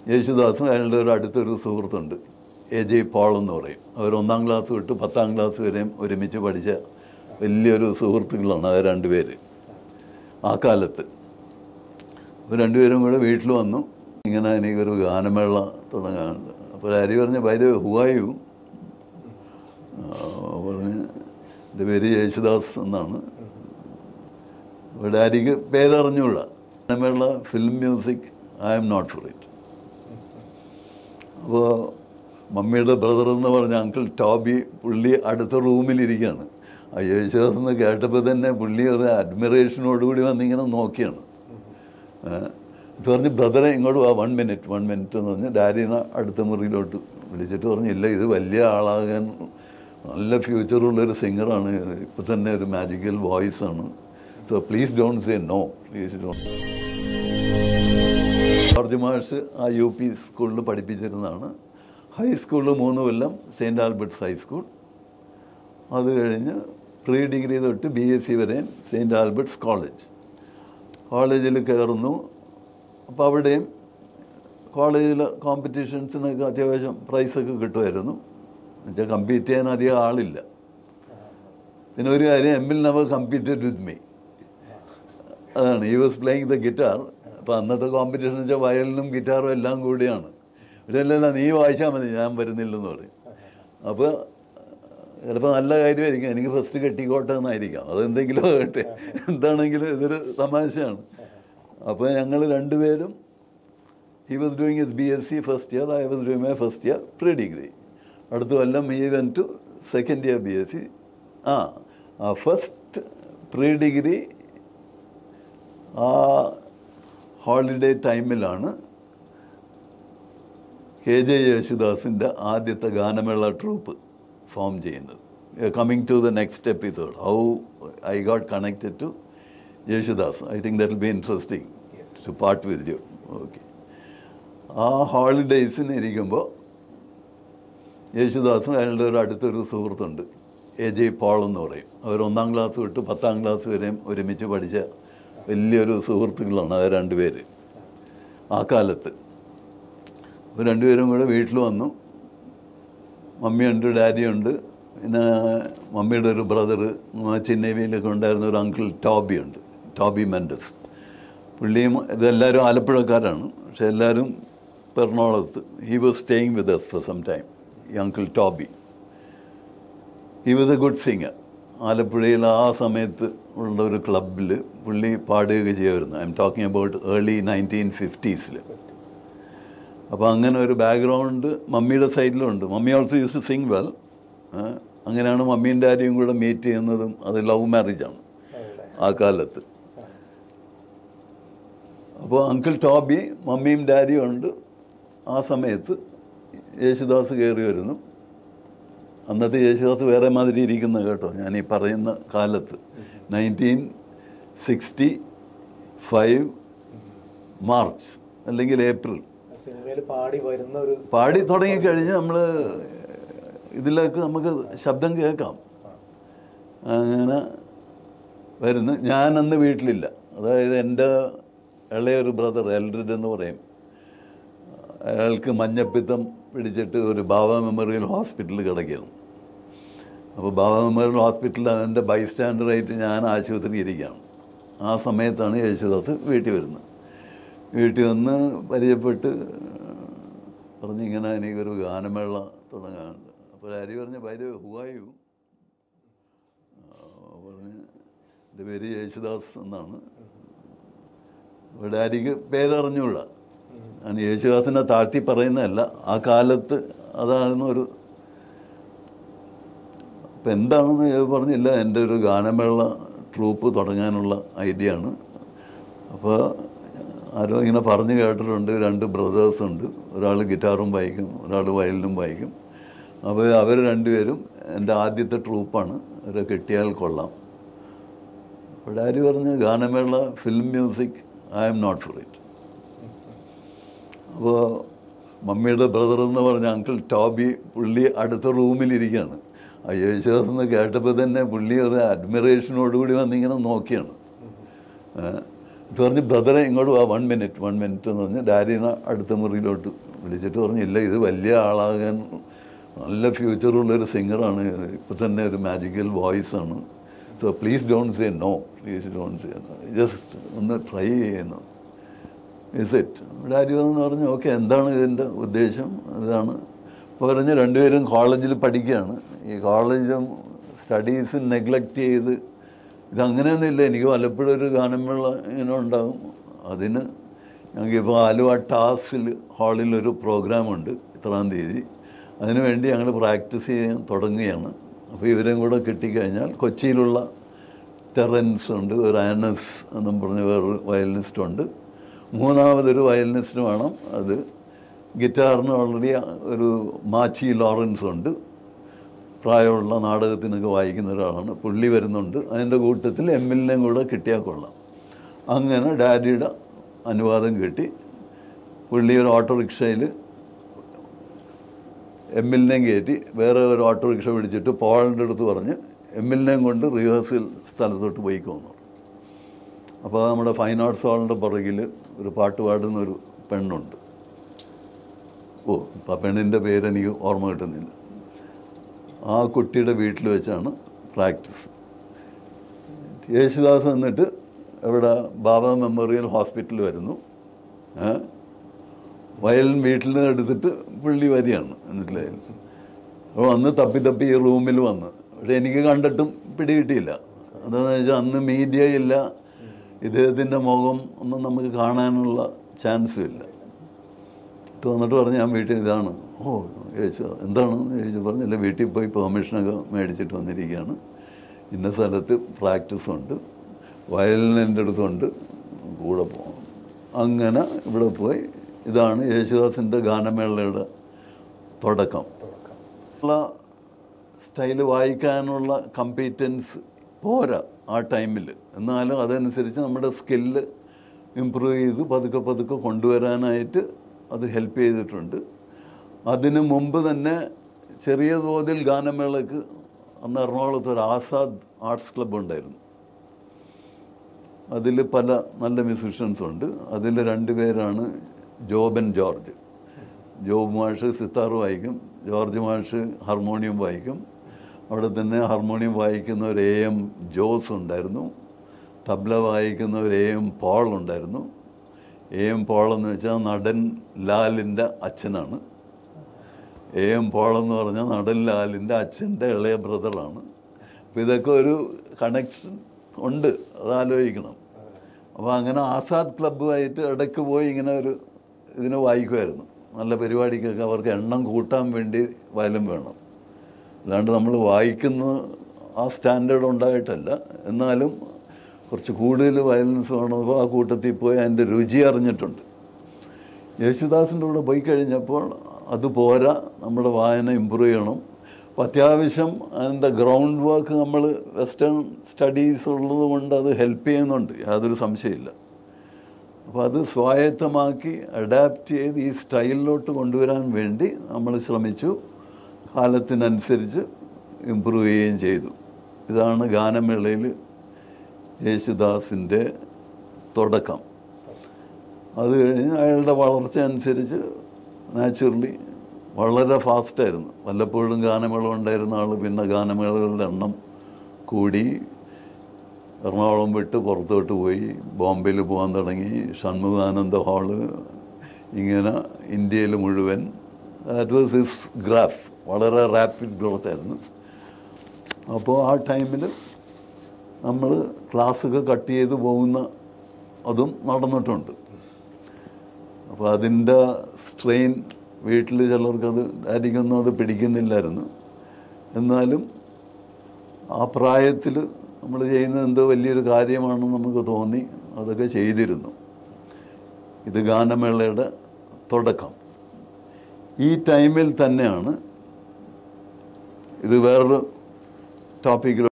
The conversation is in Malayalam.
യേശുദാസും അയാളുടെ ഒരു അടുത്തൊരു സുഹൃത്തുണ്ട് എ ജെ പോൾ എന്ന് പറയും അവർ ഒന്നാം ക്ലാസ് തൊട്ട് പത്താം ക്ലാസ് വരെയും ഒരുമിച്ച് പഠിച്ച വലിയൊരു സുഹൃത്തുക്കളാണ് അവർ രണ്ടുപേര് ആ കാലത്ത് അപ്പോൾ രണ്ടുപേരും കൂടെ വീട്ടിൽ വന്നു ഇങ്ങനെ എനിക്കൊരു ഗാനമേള തുടങ്ങാനുണ്ട് അപ്പോൾ ഹരി പറഞ്ഞ വൈദ്യ ഹുവായു പറഞ്ഞ് എൻ്റെ പേര് യേശുദാസ് എന്നാണ് അപ്പോൾ ഡാഡിക്ക് പേരറിഞ്ഞൂടാ ഗാനമേള film music I'm not for it അപ്പോൾ മമ്മിയുടെ ബ്രദർ എന്ന് പറഞ്ഞ അങ്കിൾ ടോബി പുള്ളി അടുത്ത റൂമിലിരിക്കുകയാണ് ആ യേശുദാസ് എന്ന് കേട്ടപ്പോൾ തന്നെ പുള്ളി ഒരു അഡ്മിറേഷനോടുകൂടി വന്നിങ്ങനെ നോക്കിയാണ് ഏഹ് എന്നിട്ട് പറഞ്ഞ് ബ്രദറെ ഇങ്ങോട്ട് വാ വൺ മിനിറ്റ് വൺ മിനിറ്റ് എന്ന് പറഞ്ഞ് ഡാഡിനെ അടുത്ത മുറിയിലോട്ട് വിളിച്ചിട്ട് പറഞ്ഞു ഇല്ല ഇത് വലിയ ആളാകാൻ നല്ല ഫ്യൂച്ചറുള്ളൊരു സിംഗറാണ് ഇപ്പം തന്നെ ഒരു മാജിക്കൽ വോയിസ് ആണ് so please don't say no please don't George മാഷ് ആ യു പി സ്കൂളിൽ പഠിപ്പിച്ചിരുന്നതാണ് ഹൈസ്കൂളിൽ മൂന്ന് കൊല്ലം സെയിൻറ്റ് ആൽബർട്ട്സ് ഹൈസ്കൂൾ അത് കഴിഞ്ഞ് പ്രീ ഡിഗ്രി തൊട്ട് ബി എസ് സി വരെയും സെയിൻറ്റ് ആൽബർട്ട്സ് കോളേജ് കോളേജിൽ കയറുന്നു അപ്പോൾ അവിടെയും കോളേജിൽ കോമ്പറ്റീഷൻസിനൊക്കെ അത്യാവശ്യം പ്രൈസൊക്കെ കിട്ടുമായിരുന്നു എന്നുവെച്ചാൽ കമ്പീറ്റ് ചെയ്യാൻ അധികം ആളില്ല പിന്നെ ഒരു കാര്യം M L never competed with me അതാണ് ഈ വാസ് പ്ലേയിങ് ദ ഗിറ്റാർ അപ്പോൾ അന്നത്തെ കോമ്പറ്റീഷൻ വെച്ചാൽ വയലിനും ഗിറ്റാറും എല്ലാം കൂടിയാണ് ഇതല്ലല്ല നീ വായിച്ചാൽ മതി ഞാൻ വരുന്നില്ലെന്ന് പറയും അപ്പോൾ ചിലപ്പോൾ നല്ല കാര്യമായിരിക്കും എനിക്ക് ഫസ്റ്റ് കെട്ടിക്കോട്ടെ എന്നായിരിക്കാം അതെന്തെങ്കിലും ആകട്ടെ എന്താണെങ്കിലും ഇതൊരു തമാശയാണ് അപ്പോൾ ഞങ്ങൾ രണ്ടുപേരും he was doing is B S C first year I was doing my first year pre degree അടുത്ത കൊല്ലം he went to second year B S C uh uh first pre degree uh holiday ടൈമിലാണ് കെ ജെ യേശുദാസിൻ്റെ ആദ്യത്തെ ഗാനമേള ട്രൂപ്പ് ഫോം ചെയ്യുന്നത് coming to the next episode how I got connected to Yesudas I think that will be interesting to part with you okay ആ ഹോളിഡേയ്സിന് ഇരിക്കുമ്പോൾ യേശുദാസും അയാളുടെ ഒരു അടുത്തൊരു സുഹൃത്തുണ്ട് എ ജെ പോൾ എന്ന് പറയും അവർ ഒന്നാം ക്ലാസ് തൊട്ട് പത്താം ക്ലാസ് വരെയും ഒരുമിച്ച് പഠിച്ച വലിയൊരു സുഹൃത്തുക്കളാണ് അവർ രണ്ടുപേര് ആ കാലത്ത് അപ്പോൾ രണ്ടുപേരും കൂടെ വീട്ടിൽ വന്നു മമ്മിയുണ്ട് ഡാഡിയുണ്ട് പിന്നെ മമ്മിയുടെ ഒരു ബ്രദർ ചെന്നൈവിയിലൊക്കെ ഉണ്ടായിരുന്ന ഒരു അങ്കിൾ ടോബി ഉണ്ട് ടോബി മെൻഡസ് പുള്ളിയും ഇതെല്ലാവരും ആലപ്പുഴക്കാരാണ് പക്ഷെ എല്ലാവരും എറണാകുളത്ത് he was staying with us for some time ഈ uncle Toby he was a good singer ആലപ്പുഴയിൽ ആ സമയത്ത് ഉള്ള ഒരു ക്ലബിൽ പുള്ളി പാടുകയൊക്കെ ചെയ്യുമായിരുന്നു I'm talking about early nineteen ഫിഫ്റ്റീസിൽ അപ്പോൾ അങ്ങനെ ഒരു ബാക്ക്ഗ്രൗണ്ട് മമ്മിയുടെ സൈഡിലുണ്ട് mummy also used to sing well അങ്ങനെയാണ് മമ്മിയും ഡാഡിയും കൂടെ മീറ്റ് ചെയ്യുന്നതും അത് ലവ് മാരേജാണ് ആ കാലത്ത് അപ്പോൾ അങ്കിൾ ടോബി മമ്മിയും ഡാഡിയും ഉണ്ട് ആ സമയത്ത് യേശുദാസ് കയറി വരുന്നു അന്നത്തെ യേശുദാസ് വേറെ മാതിരി ഇരിക്കുന്ന കേട്ടോ ഞാൻ ഈ പറയുന്ന കാലത്ത് നയൻറ്റീൻ സിക്സ്റ്റി ഫൈവ് മാർച്ച് അല്ലെങ്കിൽ ഏപ്രിൽ സിനിമയിൽ പാടി വരുന്ന ഒരു പാടി തുടങ്ങിക്കഴിഞ്ഞ് നമ്മൾ ഇതിലേക്ക് നമുക്ക് ശബ്ദം കേൾക്കാം അങ്ങനെ വരുന്നു ഞാൻ അന്ന് വീട്ടിലില്ല അതായത് എൻ്റെ ഇളയൊരു ബ്രദർ എൽഡ്രിഡ് എന്ന് പറയും അയാൾക്ക് മഞ്ഞപ്പിത്തം പിടിച്ചിട്ട് ഒരു ബാബ മെമ്മോറിയൽ ഹോസ്പിറ്റലിൽ കിടക്കുകയാണ് അപ്പോൾ ബാബ മെമ്മോറിയൽ ഹോസ്പിറ്റലിൽ അവൻ്റെ ബൈസ്റ്റാൻഡറായിട്ട് ഞാൻ ആശുപത്രി ഇരിക്കുകയാണ് ആ സമയത്താണ് യേശുദാസ് വീട്ടിൽ വരുന്നത് വീട്ടിൽ വന്ന് പരിചയപ്പെട്ട് പറഞ്ഞ് ഇങ്ങനെ എനിക്കൊരു ഗാനമേള തുടങ്ങാനുണ്ട് അപ്പോൾ ഹരി പറഞ്ഞ് വൈദ്യ ഹുവായു പറഞ്ഞ് എൻ്റെ പേര് യേശുദാസ് എന്നാണ് അപ്പോൾ ഡാഡിക്ക് പേരറിഞ്ഞൂടാ ഞാൻ യേശുദാസിനെ താഴ്ത്തി പറയുന്നതല്ല ആ കാലത്ത് അതായിരുന്നു ഒരു അപ്പം എന്താണെന്ന് ഞാൻ പറഞ്ഞില്ല എൻ്റെ ഒരു ഗാനമേള ട്രൂപ്പ് തുടങ്ങാനുള്ള ഐഡിയ ആണ് അപ്പോൾ ആരോ ഇങ്ങനെ പറഞ്ഞു കേട്ടിട്ടുണ്ട് രണ്ട് ബ്രദേഴ്സ് ഉണ്ട് ഒരാൾ ഗിറ്റാറും വായിക്കും ഒരാൾ വയലിനും വായിക്കും അപ്പോൾ അവർ രണ്ടുപേരും എൻ്റെ ആദ്യത്തെ ട്രൂപ്പാണ് അവരെ കിട്ടിയാൽ കൊള്ളാം അപ്പോൾ ഡാഡി പറഞ്ഞ് ഗാനമേള film music I'm not for it അപ്പോൾ മമ്മിയുടെ ബ്രദർ എന്ന് പറഞ്ഞ അങ്കിൾ ടോബി പുള്ളി അടുത്ത റൂമിലിരിക്കുകയാണ് ആ യേശുദാസ് എന്ന് കേട്ടപ്പോൾ തന്നെ പുള്ളി ഒരു അഡ്മിറേഷനോടുകൂടി വന്നിങ്ങനെ നോക്കിയാണ് ഏഹ് ഇത് പറഞ്ഞ് ബ്രദറെ ഇങ്ങോട്ട് വാ വൺ മിനിറ്റ് വൺ മിനിറ്റ് എന്ന് പറഞ്ഞ് ഡാഡിനെ അടുത്ത മുറിയിലോട്ട് വിളിച്ചിട്ട് പറഞ്ഞു ഇല്ല ഇത് വലിയ ആളാകാൻ നല്ല ഫ്യൂച്ചറുള്ളൊരു സിംഗറാണ് ഇപ്പം തന്നെ ഒരു മാജിക്കൽ വോയിസ് ആണ് so please don't say no please don't say no just ഒന്ന് ട്രൈ ചെയ്യുന്നു ഇസ് ഇറ്റ് ഡാഡി എന്ന് പറഞ്ഞു ഓക്കെ എന്താണ് ഇതിൻ്റെ ഉദ്ദേശം ഇതാണ് അപ്പോൾ പറഞ്ഞ് രണ്ടുപേരും കോളേജിൽ പഠിക്കുകയാണ് ഈ കോളേജും സ്റ്റഡീസും നെഗ്ലക്റ്റ് ചെയ്ത് ഇതങ്ങനെയൊന്നുമില്ല എനിക്ക് പലപ്പോഴും ഒരു ഗാനമേള ഇങ്ങനെ ഉണ്ടാകും അതിന് ഞങ്ങൾക്കിപ്പോൾ ആലുവ ടാസിൽ ഹാളിൽ ഒരു പ്രോഗ്രാമുണ്ട് ഇത്രാം തീയതി അതിനുവേണ്ടി ഞങ്ങൾ പ്രാക്ടീസ് ചെയ്യാൻ തുടങ്ങുകയാണ് അപ്പോൾ ഇവരെയും കൂടെ കിട്ടിക്കഴിഞ്ഞാൽ കൊച്ചിയിലുള്ള ടെറൻസ് ഉണ്ട് ഒരു ആനസ് എന്നും പറഞ്ഞ് വേറൊരു വയലിനിസ്റ്റ് ഉണ്ട് മൂന്നാമതൊരു വയലിനിസ്റ്റ് വേണം അത് ഗിറ്റാറിന് ഓൾറെഡി ഒരു മാച്ചി ലോറൻസ് ഉണ്ട് പ്രായമുള്ള നാടകത്തിനൊക്കെ വായിക്കുന്ന ഒരാളാണ് പുള്ളി വരുന്നുണ്ട് അതിൻ്റെ കൂട്ടത്തിൽ എം എല്ലിനെയും കൂടെ കിട്ടിയാൽ കൊള്ളാം അങ്ങനെ ഡാഡിയുടെ അനുവാദം കിട്ടി പുള്ളി ഒരു ഓട്ടോറിക്ഷയിൽ എം എല്ലിനെയും കയറ്റി വേറെ ഒരു ഓട്ടോറിക്ഷ പിടിച്ചിട്ട് പോളിൻ്റെ അടുത്ത് പറഞ്ഞ് എം എല്ലിനെയും കൊണ്ട് റിഹേഴ്സൽ സ്ഥലത്തോട്ട് പോയിക്കോന്നു അപ്പോൾ നമ്മുടെ ഫൈൻ ആർട്സ് ഹാളിൻ്റെ പുറകിൽ ഒരു പാട്ട് പാടുന്ന ഒരു പെണ്ണുണ്ട് ഓ ഇപ്പം ആ പെണ്ണിൻ്റെ പേരെനിക്ക് ഓർമ്മ കിട്ടുന്നില്ല ആ കുട്ടിയുടെ വീട്ടിൽ വെച്ചാണ് പ്രാക്ടീസ് യേശുദാസ് എന്നിട്ട് ഇവിടെ ബാബ മെമ്മോറിയൽ ഹോസ്പിറ്റൽ വരുന്നു ഏ? വയലിൻ വീട്ടിൽ നിന്ന് എടുത്തിട്ട് പുള്ളി വരികയാണ് എന്നിട്ടില്ലേ അപ്പോൾ അന്ന് തപ്പി തപ്പി ഈ റൂമിൽ വന്ന് പക്ഷെ എനിക്ക് കണ്ടിട്ടും പിടികിട്ടിയില്ല എന്താണെന്ന് വെച്ചാൽ അന്ന് മീഡിയ ഇല്ല ഇദ്ദേഹത്തിൻ്റെ മുഖം ഒന്നും നമുക്ക് കാണാനുള്ള ചാൻസും ഇല്ല എന്നിട്ട് വന്നിട്ട് പറഞ്ഞ് ഞാൻ വീട്ടിൽ ഇതാണ് ഓ ചോദിച്ചു എന്താണ് ചോദിച്ചു പറഞ്ഞില്ല വീട്ടിൽ പോയി പെർമിഷനൊക്കെ മേടിച്ചിട്ട് വന്നിരിക്കുകയാണ് ഇന്ന സ്ഥലത്ത് പ്രാക്ടീസ് ഉണ്ട് വയലിൻ്റെ അടുത്തുണ്ട് കൂടെ പോകണം അങ്ങനെ ഇവിടെ പോയി ഇതാണ് യേശുദാസിൻ്റെ ഗാനമേളയുടെ തുടക്കം ഉള്ള സ്റ്റൈല് വായിക്കാനുള്ള കമ്പീറ്റൻസ് പോരാ ആ ടൈമിൽ എന്നാലും അതനുസരിച്ച് നമ്മുടെ സ്കില്ല് ഇമ്പ്രൂവ് ചെയ്ത് പതുക്കെ പതുക്കെ കൊണ്ടുവരാനായിട്ട് അത് ഹെൽപ്പ് ചെയ്തിട്ടുണ്ട് അതിന് മുമ്പ് തന്നെ ചെറിയ തോതിൽ ഗാനമേളക്ക് അന്ന് എറണാകുളത്ത് ഒരു ആസാദ് ആർട്സ് ക്ലബ്ബ് ഉണ്ടായിരുന്നു അതിൽ പല നല്ല മ്യൂസിഷ്യൻസ് ഉണ്ട് അതിൽ രണ്ട് പേരാണ് ജോബൻ ജോർജ് ജോബ് മാഷ് സിത്താർ വായിക്കും ജോർജ് മാഷ് ഹാർമോണിയം വായിക്കും അവിടെ തന്നെ ഹാർമോണിയം വായിക്കുന്ന ഒരു എ എം ജോസ് ഉണ്ടായിരുന്നു തബ്ല വായിക്കുന്ന ഒരു എ എം പോൾ ഉണ്ടായിരുന്നു എ എം പോൾ എന്ന് വെച്ചാൽ നടൻ ലാലിൻ്റെ അച്ഛനാണ് എ എം പോൾ എന്ന് പറഞ്ഞാൽ നടൻ ലാലിൻ്റെ അച്ഛൻ്റെ ഇളയ ബ്രദറാണ് അപ്പോൾ ഇതൊക്കെ ഒരു കണക്ഷൻ ഉണ്ട് അത് ആലോചിക്കണം അപ്പോൾ അങ്ങനെ ആസാദ് ക്ലബ്ബുമായിട്ട് ഇടയ്ക്ക് പോയി ഇങ്ങനെ ഒരു ഇതിനെ വായിക്കുമായിരുന്നു നല്ല പരിപാടിക്കൊക്കെ അവർക്ക് എണ്ണം കൂട്ടാൻ വേണ്ടി വയലും വേണം അല്ലാണ്ട് നമ്മൾ വായിക്കുന്ന ആ സ്റ്റാൻഡേർഡ് ഉണ്ടായിട്ടല്ല എന്നാലും കുറച്ച് കൂടുതൽ വയലൻസ് വേണമ്പോൾ ആ കൂട്ടത്തിൽ പോയി അതിൻ്റെ രുചി അറിഞ്ഞിട്ടുണ്ട് യേശുദാസിൻ്റെ കൂടെ പോയി കഴിഞ്ഞപ്പോൾ അത് പോരാ നമ്മുടെ വായന ഇമ്പ്രൂവ് ചെയ്യണം അപ്പോൾ അത്യാവശ്യം അതിൻ്റെ ഗ്രൗണ്ട് വർക്ക് നമ്മൾ വെസ്റ്റേൺ സ്റ്റഡീസ് ഉള്ളത് കൊണ്ട് അത് ഹെൽപ്പ് ചെയ്യുന്നുണ്ട് യാതൊരു സംശയമില്ല അപ്പോൾ അത് സ്വായത്തമാക്കി അഡാപ്റ്റ് ചെയ്ത് ഈ സ്റ്റൈലിലോട്ട് കൊണ്ടുവരാൻ വേണ്ടി നമ്മൾ ശ്രമിച്ചു കാലത്തിനനുസരിച്ച് ഇമ്പ്രൂവ് ചെയ്യുകയും ചെയ്തു ഇതാണ് ഗാനമേളയിൽ യേശുദാസിൻ്റെ തുടക്കം അത് കഴിഞ്ഞ് അയാളുടെ വളർച്ച അനുസരിച്ച് നാച്ചുറലി വളരെ ഫാസ്റ്റായിരുന്നു വല്ലപ്പോഴും ഗാനമേള ഉണ്ടായിരുന്ന ആൾ പിന്നെ ഗാനമേളകളുടെ എണ്ണം കൂടി എറണാകുളം വിട്ട് പുറത്തോട്ട് പോയി ബോംബെയിൽ പോകാൻ തുടങ്ങി ഷൺമുഖാനന്ദ ഹാള് ഇങ്ങനെ ഇന്ത്യയിൽ മുഴുവൻ ദാറ്റ് വാസ് ഹിസ് ഗ്രാഫ് വളരെ റാപ്പിഡ് ഗ്രോത്ത് ആയിരുന്നു അപ്പോൾ ആ ടൈമിൽ നമ്മൾ ക്ലാസ്സൊക്കെ കട്ട് ചെയ്ത് പോകുന്ന അതും നടന്നിട്ടുണ്ട് അപ്പോൾ അതിൻ്റെ സ്ട്രെയിൻ വീട്ടിൽ ചിലർക്കത് ആയിരിക്കൊന്നും അത് പിടിക്കുന്നില്ലായിരുന്നു എന്നാലും ആ പ്രായത്തിൽ നമ്മൾ ചെയ്യുന്നത് എന്തോ വലിയൊരു കാര്യമാണെന്ന് നമുക്ക് തോന്നി അതൊക്കെ ചെയ്തിരുന്നു ഇത് ഗാനമേളയുടെ തുടക്കം ഈ ടൈമിൽ തന്നെയാണ് ഇത് വേറൊരു ടോപ്പിക്കിൽ